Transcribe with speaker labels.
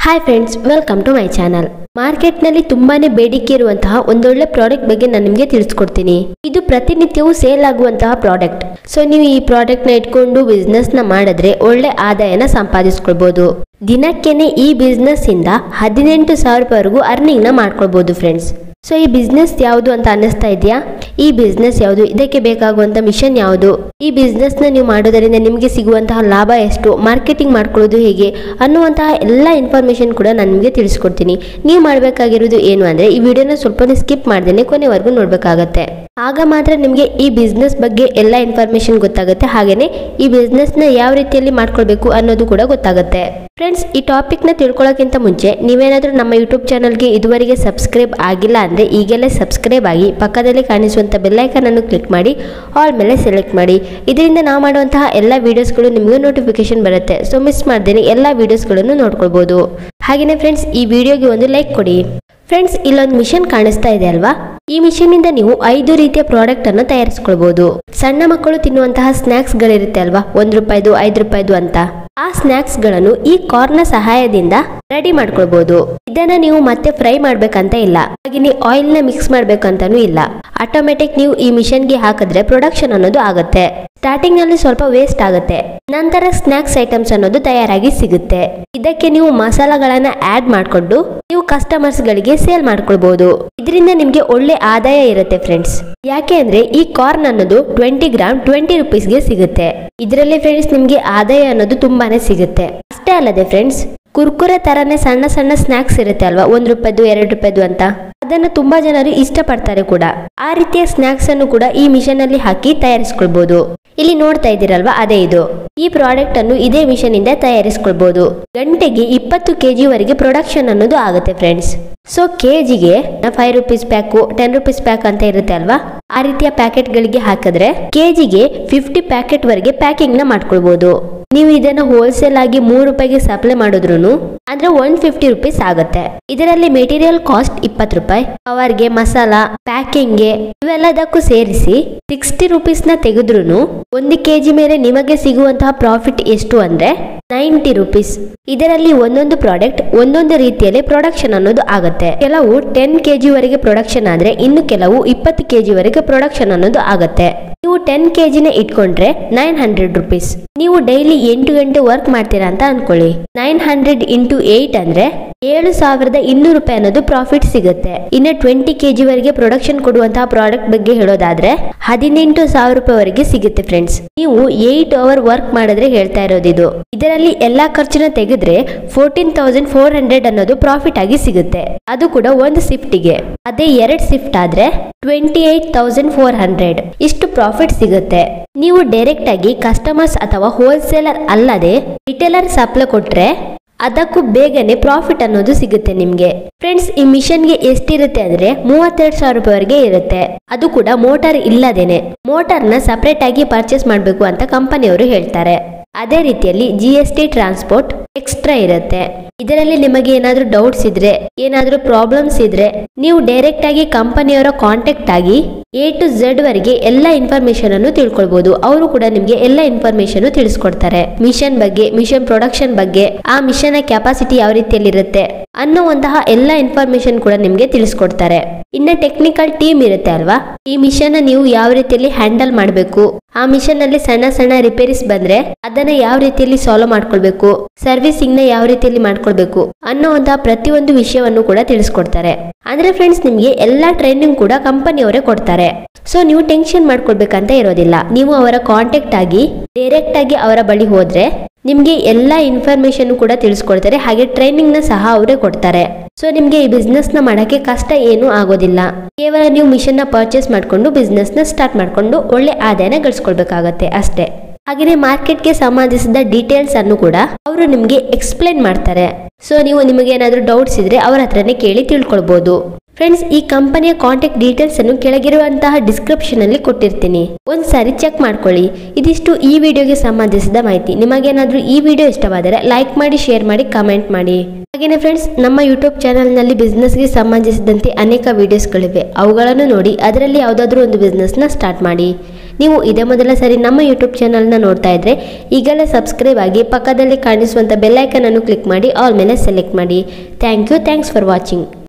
Speaker 1: hi friends welcome to my channel ಮಾರ್ಕೆಟ್ನಲ್ಲಿ ತುಂಬಾನೇ ಬೇಡಿಕೆ ಇರುವಂತಹ ಒಂದೊಳ್ಳೆ ಪ್ರಾಡಕ್ಟ್ ಬಗ್ಗೆ ನಾನು ನಿಮಗೆ ತಿಳಿಸ್ಕೊಡ್ತೀನಿ ಇದು ಪ್ರತಿನಿತ್ಯವೂ ಸೇಲ್ ಆಗುವಂತಹ ಪ್ರಾಡಕ್ಟ್ ಸೊ ನೀವು ಈ ಪ್ರಾಡಕ್ಟ್ ನ ಇಟ್ಕೊಂಡು ಬಿಸ್ನೆಸ್ ನ ಮಾಡಿದ್ರೆ ಒಳ್ಳೆ ಆದಾಯನ ಸಂಪಾದಿಸ್ಕೊಳ್ಬಹುದು ದಿನಕ್ಕೆನೆ ಈ ಬಿಸ್ನೆಸ್ ಇಂದ ಹದಿನೆಂಟು ಸಾವಿರ ರೂಪಾಯಿವರೆಗೂ ಅರ್ನಿಂಗ್ ನ ಮಾಡ್ಕೊಳ್ಬಹುದು ಫ್ರೆಂಡ್ಸ್ ಸೊ ಈ ಬಿಸ್ನೆಸ್ ಯಾವುದು ಅಂತ ಅನ್ನಿಸ್ತಾ ಇದೆಯಾ ಈ ಬಿಸ್ನೆಸ್ ಯಾವುದು ಇದಕ್ಕೆ ಬೇಕಾಗುವಂತ ಮಿಷನ್ ಯಾವುದು ಈ ಬಿಸ್ನೆಸ್ ನ ನೀವು ಮಾಡೋದರಿಂದ ನಿಮಗೆ ಸಿಗುವಂತಹ ಲಾಭ ಎಷ್ಟು ಮಾರ್ಕೆಟಿಂಗ್ ಮಾಡ್ಕೊಳ್ಳೋದು ಹೇಗೆ ಅನ್ನುವಂತಹ ಎಲ್ಲ ಇನ್ಫಾರ್ಮೇಶನ್ ಕೂಡ ನಾನು ನಿಮಗೆ ತಿಳಿಸ್ಕೊಡ್ತೀನಿ ನೀವು ಮಾಡಬೇಕಾಗಿರೋದು ಏನು ಅಂದ್ರೆ ಈ ವಿಡಿಯೋನ ಸ್ವಲ್ಪ ಸ್ಕಿಪ್ ಮಾಡ್ದೇನೆ ಕೊನೆವರೆಗೂ ನೋಡ್ಬೇಕಾಗತ್ತೆ ಆಗ ಮಾತ್ರ ನಿಮಗೆ ಈ ಬಿಸ್ನೆಸ್ ಬಗ್ಗೆ ಎಲ್ಲ ಇನ್ಫಾರ್ಮೇಶನ್ ಗೊತ್ತಾಗುತ್ತೆ ಹಾಗೇನೆ ಈ ಬಿಸ್ನೆಸ್ ನ ಯಾವ ರೀತಿಯಲ್ಲಿ ಮಾಡ್ಕೊಳ್ಬೇಕು ಅನ್ನೋದು ಕೂಡ ಗೊತ್ತಾಗುತ್ತೆ ಫ್ರೆಂಡ್ಸ್ ಈ ಟಾಪಿಕ್ ನ ತಿಳ್ಕೊಳ್ಳೋಕ್ಕಿಂತ ಮುಂಚೆ ನೀವೇನಾದ್ರೂ ನಮ್ಮ ಯೂಟ್ಯೂಬ್ ಚಾನಲ್ಗೆ ಇದುವರೆಗೆ ಸಬ್ಸ್ಕ್ರೈಬ್ ಆಗಿಲ್ಲ ಅಂದ್ರೆ ಈಗಲೇ ಸಬ್ಸ್ಕ್ರೈಬ್ ಆಗಿ ಪಕ್ಕದಲ್ಲಿ ಕಾಣಿಸುವಂತ ಬೆಲ್ಲೈಕನ್ ಅನ್ನು ಕ್ಲಿಕ್ ಮಾಡಿ ಆಲ್ ಮೇಲೆ ಸೆಲೆಕ್ಟ್ ಮಾಡಿ ಇದರಿಂದ ನಾವು ಮಾಡುವಂತಹ ಎಲ್ಲ ವಿಡಿಯೋಸ್ಗಳು ನಿಮಗೆ ನೋಟಿಫಿಕೇಶನ್ ಬರುತ್ತೆ ಸೊ ಮಿಸ್ ಮಾಡ್ದೇನೆ ಎಲ್ಲ ವಿಡಿಯೋಸ್ಗಳನ್ನು ನೋಡ್ಕೊಳ್ಬಹುದು ಹಾಗೇನೆ ಫ್ರೆಂಡ್ಸ್ ಈ ವಿಡಿಯೋಗೆ ಒಂದು ಲೈಕ್ ಕೊಡಿ ಫ್ರೆಂಡ್ಸ್ ಇಲ್ಲೊಂದು ಮಿಷನ್ ಕಾಣಿಸ್ತಾ ಇದೆ ಅಲ್ವಾ ಈ ಮಿಷನ್ ಇಂದ ನೀವು ಐದು ರೀತಿಯ ಪ್ರಾಡಕ್ಟ್ ಅನ್ನು ತಯಾರಿಸ್ಕೊಳ್ಬಹುದು ಸಣ್ಣ ಮಕ್ಕಳು ತಿನ್ನುವಂತಹ ಸ್ನಾಕ್ಸ್ ಗಳಿರುತ್ತೆ ಅಲ್ವಾ ಒಂದ್ ರೂಪಾಯಿದು ಐದು ರೂಪಾಯಿದು ಅಂತ ಆ ಸ್ನಾಕ್ಸ್ ಗಳನ್ನು ಈ ಕಾರ್ನ ಸಹಾಯದಿಂದ ರೆಡಿ ಮಾಡ್ಕೊಳ್ಬಹುದು ಇದನ್ನ ನೀವು ಮತ್ತೆ ಫ್ರೈ ಮಾಡ್ಬೇಕಂತ ಇಲ್ಲ ಹಾಗೆ ಆಯಿಲ್ ನ ಮಿಕ್ಸ್ ಮಾಡ್ಬೇಕಂತಾನೂ ಇಲ್ಲ ಆಟೋಮೆಟಿಕ್ ನೀವು ಈ ಮಿಷನ್ಗೆ ಹಾಕಿದ್ರೆ ಪ್ರೊಡಕ್ಷನ್ ಅನ್ನೋದು ಆಗುತ್ತೆ ಸ್ಟಾರ್ಟಿಂಗ್ ನಲ್ಲಿ ಸ್ವಲ್ಪ ವೇಸ್ಟ್ ಆಗುತ್ತೆ ನಂತರ ಸ್ನಾಕ್ಸ್ ಐಟಮ್ಸ್ ಅನ್ನೋದು ತಯಾರಾಗಿ ಸಿಗುತ್ತೆ ಇದಕ್ಕೆ ನೀವು ಮಸಾಲಾಗಳನ್ನ ಆಡ್ ಮಾಡಿಕೊಂಡು ನೀವು ಕಸ್ಟಮರ್ಸ್ ಗಳಿಗೆ ಸೇಲ್ ಮಾಡ್ಕೊಳ್ಬಹುದು ಇದರಿಂದ ನಿಮ್ಗೆ ಒಳ್ಳೆ ಆದಾಯ ಇರುತ್ತೆ ಫ್ರೆಂಡ್ಸ್ ಯಾಕೆ ಅಂದ್ರೆ ಈ ಕಾರ್ನ್ ಅನ್ನೋದು ಟ್ವೆಂಟಿ ಗ್ರಾಮ್ ಟ್ವೆಂಟಿ ರುಪೀಸ್ಗೆ ಸಿಗುತ್ತೆ ಇದರಲ್ಲಿ ಫ್ರೆಂಡ್ಸ್ ನಿಮ್ಗೆ ಆದಾಯ ಅನ್ನೋದು ತುಂಬಾನೇ ಸಿಗುತ್ತೆ ಅಷ್ಟೇ ಅಲ್ಲದೆ ಫ್ರೆಂಡ್ಸ್ ಕುರ್ಕುರೆ ತರನೇ ಸಣ್ಣ ಸಣ್ಣ ಸ್ನಾಕ್ಸ್ ಇರುತ್ತೆ ಅಲ್ವಾ ಒಂದ್ ರೂಪಾಯ್ದು ಎರಡು ರೂಪಾಯ್ದು ಅಂತ ಅದನ್ನ ತುಂಬಾ ಜನರು ಇಷ್ಟಪಡ್ತಾರೆ ಕೂಡ ಆ ರೀತಿಯ ಸ್ನಾಕ್ಸ್ ಅನ್ನು ಕೂಡ ಈ ಮಿಷನ್ ಅಲ್ಲಿ ಹಾಕಿ ತಯಾರಿಸ್ಕೊಳ್ಬಹುದು ಇಲ್ಲಿ ನೋಡ್ತಾ ಇದ್ದೀರಲ್ವಾ ಅದೇ ಇದು ಈ ಪ್ರಾಡಕ್ಟ್ ಅನ್ನು ಇದೇ ಮಿಷನ್ ಇಂದ ತಯಾರಿಸ್ಕೊಳ್ಬಹುದು ಗಂಟೆಗೆ ಇಪ್ಪತ್ತು ಕೆಜಿ ವರೆಗೆ ಪ್ರೊಡಕ್ಷನ್ ಅನ್ನೋದು ಆಗುತ್ತೆ ಫ್ರೆಂಡ್ಸ್ ಸೊ ಕೆಜಿಗೆ five rupees pack ten rupees pack ಅಂತ ಇರುತ್ತೆ ಅಲ್ವಾ ಆ ರೀತಿಯ ಪ್ಯಾಕೆಟ್ ಗಳಿಗೆ ಹಾಕಿದ್ರೆ ಕೆಜಿಗೆ ಫಿಫ್ಟಿ ಪ್ಯಾಕೆಟ್ ವರೆಗೆ ಪ್ಯಾಕಿಂಗ್ ನ ಮಾಡ್ಕೊಳ್ಬಹುದು ನೀವು ಇದನ್ನ ಹೋಲ್ಸೇಲ್ ಆಗಿ ಮೂರು ರೂಪಾಯಿಗೆ ಸಪ್ಲೈ ಮಾಡಿದ್ರು ಅಂದ್ರೆ ಒನ್ ಫಿಫ್ಟಿ ರುಪೀಸ್ ಆಗುತ್ತೆ ಇದರಲ್ಲಿ ಮೆಟೀರಿಯಲ್ ಕಾಸ್ಟ್ ಇಪ್ಪತ್ತು ರೂಪಾಯಿ ಪವರ್ಗೆ ಮಸಾಲ ಪ್ಯಾಕಿಂಗ್ಗೆ ಇವೆಲ್ಲದಕ್ಕೂ ಸೇರಿಸಿ ಸಿಕ್ಸ್ಟಿ ರುಪೀಸ್ ನ ತೆಗೆದ್ರು ಒಂದು ಕೆಜಿ ಮೇಲೆ ನಿಮಗೆ ಸಿಗುವಂತಹ ಪ್ರಾಫಿಟ್ ಎಷ್ಟು ಅಂದ್ರೆ ನೈಂಟಿ ರುಪೀಸ್ ಇದರಲ್ಲಿ ಒಂದೊಂದು ಪ್ರಾಡಕ್ಟ್ ಒಂದೊಂದು ರೀತಿಯಲ್ಲಿ ಪ್ರೊಡಕ್ಷನ್ ಅನ್ನೋದು ಆಗುತ್ತೆ ಕೆಲವು ಟೆನ್ ಕೆಜಿ ವರೆಗೆ ಪ್ರೊಡಕ್ಷನ್ ಆದ್ರೆ ಇನ್ನು ಕೆಲವು ಇಪ್ಪತ್ತು ಕೆಜಿ ವರೆಗೆ ಪ್ರೊಡಕ್ಷನ್ ಅನ್ನೋದು ಆಗುತ್ತೆ ನೀವು ಟೆನ್ ಕೆಜಿನ ಇಟ್ಕೊಂಡ್ರೆ ನೈನ್ ಹಂಡ್ರೆಡ್ ರುಪೀಸ್ ನೀವು ಡೈಲಿ ಎಂಟು ಗಂಟೆ ವರ್ಕ್ ಮಾಡ್ತೀರಾ ಅಂತ ಅನ್ಕೊಳ್ಳಿ ನೈನ್ ಹಂಡ್ರೆಡ್ ಇಂಟು ಏಟ್ ಅಂದ್ರೆ ಏಳು ಸಾವಿರದ ಇನ್ನೂರು ರೂಪಾಯಿ ಅನ್ನೋದು ಪ್ರಾಫಿಟ್ ಸಿಗುತ್ತೆ ಇನ್ನು ಟ್ವೆಂಟಿ ಕೆಜಿ ವರೆಗೆ ಪ್ರೊಡಕ್ಷನ್ ಕೊಡುವಂತಹ ಪ್ರಾಡಕ್ಟ್ ಬಗ್ಗೆ ಹೇಳೋದಾದ್ರೆ ಹದಿನೆಂಟು ಸಾವಿರ ರೂಪಾಯಿ ವರೆಗೆ ಸಿಗುತ್ತೆ ಫ್ರೆಂಡ್ಸ್ ನೀವು ಏಟ್ ಅವರ್ ವರ್ಕ್ ಮಾಡಿದ್ರೆ ಹೇಳ್ತಾ ಇರೋದು ಇದು ಇದರಲ್ಲಿ ಎಲ್ಲಾ ಖರ್ಚನ್ನ ತೆಗೆದ್ರೆ ಫೋರ್ಟೀನ್ ತೌಸಂಡ್ ಫೋರ್ ಹಂಡ್ರೆಡ್ ಅನ್ನೋದು ಪ್ರಾಫಿಟ್ ಆಗಿ ಸಿಗುತ್ತೆ ಅದು ಕೂಡ ಒಂದು ಶಿಫ್ಟಿಗೆ ಅದೇ ಎರಡ್ ಶಿಫ್ಟ್ ಆದ್ರೆ twenty eight thousand four hundred ಇಷ್ಟು ಪ್ರಾಫಿಟ್ ಸಿಗುತ್ತೆ ನೀವು ಡೈರೆಕ್ಟ್ ಆಗಿ ಕಸ್ಟಮರ್ಸ್ ಅಥವಾ ಹೋಲ್ಸೇಲರ್ ಅಲ್ಲದೆ ರಿಟೇಲರ್ ಸಪ್ಲೈ ಕೊಟ್ರೆ ಅದಕ್ಕೂ ಬೇಗನೆ ಪ್ರಾಫಿಟ್ ಅನ್ನೋದು ಸಿಗುತ್ತೆ ನಿಮ್ಗೆ ಫ್ರೆಂಡ್ಸ್ ಈ ಮಿಷನ್ಗೆ ಎಷ್ಟಿರುತ್ತೆ ಅಂದ್ರೆ ಮೂವತ್ತೆರಡು ಸಾವಿರ ರೂಪಾಯಿವರೆಗೆ ಇರುತ್ತೆ ಅದು ಕೂಡ ಮೋಟಾರ್ ಇಲ್ಲದೇನೆ ಮೋಟಾರ್ನ ಸಪರೇಟ್ ಆಗಿ ಪರ್ಚೇಸ್ ಮಾಡಬೇಕು ಅಂತ ಕಂಪನಿಯವರು ಹೇಳ್ತಾರೆ ಅದೇ ರೀತಿಯಲ್ಲಿ G S T transport extra ಇರುತ್ತೆ ಇದರಲ್ಲಿ ನಿಮಗೆ ಏನಾದ್ರೂ ಡೌಟ್ಸ್ ಇದ್ರೆ ಏನಾದ್ರೂ ಪ್ರಾಬ್ಲಮ್ಸ್ ಇದ್ರೆ ನೀವು ಡೈರೆಕ್ಟ್ ಆಗಿ ಕಂಪನಿಯವರ ಕಾಂಟ್ಯಾಕ್ಟ್ ಆಗಿ ಎ ಟು ಝೆಡ್ ವರೆಗೆ ಎಲ್ಲ ಇನ್ಫಾರ್ಮೇಶನ್ ಅನ್ನು ತಿಳ್ಕೊಳ್ಬಹುದು ಅವರು ಕೂಡ ನಿಮ್ಗೆ ಎಲ್ಲ ಇನ್ಫಾರ್ಮೇಶನ್ ತಿಳಿಸ್ಕೊಡ್ತಾರೆ ಮಿಷನ್ ಬಗ್ಗೆ ಮಿಷನ್ ಪ್ರೊಡಕ್ಷನ್ ಬಗ್ಗೆ ಆ ಮಿಷನ್ ಕೆಪಾಸಿಟಿ ಯಾವ ರೀತಿಯಲ್ಲಿ ಇರುತ್ತೆ ಅನ್ನುವಂತಹ ಎಲ್ಲ ಇನ್ಫಾರ್ಮೇಶನ್ ಕೂಡ ನಿಮ್ಗೆ ತಿಳಿಸ್ಕೊಡ್ತಾರೆ ಇನ್ನ ಟೆಕ್ನಿಕಲ್ ಟೀಮ್ ಇರುತ್ತೆ ಅಲ್ವಾ ಈ ಮಿಷನ್ ನೀವು ಯಾವ ರೀತಿಯಲ್ಲಿ ಹ್ಯಾಂಡಲ್ ಮಾಡಬೇಕು ಆ ಮಿಷನ್ ಅಲ್ಲಿ ಸಣ್ಣ ಸಣ್ಣ ರಿಪೇರೀಸ್ ಬಂದ್ರೆ ಅದನ್ನ ಯಾವ ರೀತಿಯಲ್ಲಿ ಸಾಲ್ವ್ ಮಾಡ್ಕೊಳ್ಬೇಕು ಸರ್ವಿಸಿಂಗ್ ನ ಯಾವ ರೀತಿಯಲ್ಲಿ ಮಾಡ್ಕೊಳ್ಬೇಕು ಅನ್ನೋಂತಹ ಪ್ರತಿಯೊಂದು ವಿಷಯವನ್ನು ಕೂಡ ತಿಳಿಸ್ಕೊಡ್ತಾರೆ ಅಂದ್ರೆ ಫ್ರೆಂಡ್ಸ್ ನಿಮ್ಗೆ ಎಲ್ಲಾ ಟ್ರೈನಿಂಗ್ ಕೂಡ ಕಂಪನಿಯವರೇ ಕೊಡ್ತಾರೆ ಸೊ ನೀವು ಟೆನ್ಷನ್ ಮಾಡ್ಕೊಳ್ಬೇಕಂತ ಇರೋದಿಲ್ಲ ನೀವು ಅವರ ಕಾಂಟ್ಯಾಕ್ಟ್ ಆಗಿ ಡೈರೆಕ್ಟ್ ಆಗಿ ಅವರ ಬಳಿ ಹೋದ್ರೆ ನಿಮ್ಗೆ ಎಲ್ಲ ಇನ್ಫಾರ್ಮೇಶನ್ ಕೂಡ ತಿಳಿಸ್ಕೊಡ್ತಾರೆ ಹಾಗೆ ಟ್ರೈನಿಂಗ್ ನ ಸಹ ಅವರೇ ಕೊಡ್ತಾರೆ ಸೊ ನಿಮ್ಗೆ ಈ ಬಿಸ್ನೆಸ್ ನ ಮಾಡಕ್ಕೆ ಕಷ್ಟ ಏನೂ ಆಗೋದಿಲ್ಲ ಕೇವಲ ನೀವು ಮಿಷನ್ ನ ಪರ್ಚೇಸ್ ಮಾಡ್ಕೊಂಡು ಬಿಸ್ನೆಸ್ ನ ಸ್ಟಾರ್ಟ್ ಮಾಡ್ಕೊಂಡು ಒಳ್ಳೆ ಆದಾಯನ ಗಳಿಸ್ಕೊಳ್ಬೇಕಾಗತ್ತೆ ಅಷ್ಟೇ ಹಾಗೆಯೇ ಮಾರ್ಕೆಟ್ಗೆ ಸಂಬಂಧಿಸಿದ ಡೀಟೇಲ್ಸ್ ಅನ್ನು ಕೂಡ ಅವರು ನಿಮ್ಗೆ ಎಕ್ಸ್ಪ್ಲೈನ್ ಮಾಡ್ತಾರೆ ಸೊ ನೀವು ನಿಮಗೆ ಏನಾದ್ರೂ ಡೌಟ್ಸ್ ಇದ್ರೆ ಅವ್ರ ಹತ್ರನೇ ಕೇಳಿ ತಿಳ್ಕೊಳ್ಬಹುದು ಫ್ರೆಂಡ್ಸ್ ಈ ಕಂಪನಿಯ ಕಾಂಟ್ಯಾಕ್ಟ್ ಡೀಟೇಲ್ಸ್ ಅನ್ನು ಕೆಳಗಿರುವಂತಹ ಡಿಸ್ಕ್ರಿಪ್ಷನ್ ಅಲ್ಲಿ ಕೊಟ್ಟಿರ್ತೀನಿ ಒಂದ್ಸಾರಿ ಚೆಕ್ ಮಾಡ್ಕೊಳ್ಳಿ ಇದಿಷ್ಟು ಈ ವಿಡಿಯೋಗೆ ಸಂಬಂಧಿಸಿದ ಮಾಹಿತಿ ನಿಮಗೇನಾದ್ರೂ ಈ ವಿಡಿಯೋ ಇಷ್ಟವಾದರೆ ಲೈಕ್ ಮಾಡಿ ಶೇರ್ ಮಾಡಿ ಕಮೆಂಟ್ ಮಾಡಿ ಹಾಗೇನೆ ಫ್ರೆಂಡ್ಸ್ ನಮ್ಮ ಯೂಟ್ಯೂಬ್ ಚಾನಲ್ನಲ್ಲಿ ಬಿಸ್ನೆಸ್ಗೆ ಸಂಬಂಧಿಸಿದಂತೆ ಅನೇಕ ವಿಡಿಯೋಸ್ಗಳಿವೆ ಅವುಗಳನ್ನು ನೋಡಿ ಅದರಲ್ಲಿ ಯಾವುದಾದ್ರೂ ಒಂದು ಬಿಸ್ನೆಸ್ನ ಸ್ಟಾರ್ಟ್ ಮಾಡಿ ನೀವು ಇದೇ ಮೊದಲ ಸರಿ ನಮ್ಮ ಯೂಟ್ಯೂಬ್ ಚಾನಲ್ನ ನೋಡ್ತಾ ಇದ್ರೆ ಈಗಲೇ ಸಬ್ಸ್ಕ್ರೈಬ್ ಆಗಿ ಪಕ್ಕದಲ್ಲಿ ಕಾಣಿಸುವಂಥ ಬೆಲ್ಲೈಕನ್ ಅನ್ನು ಕ್ಲಿಕ್ ಮಾಡಿ ಆಲ್ ಮೇಲೆ ಸೆಲೆಕ್ಟ್ ಮಾಡಿ thank you thanks for watching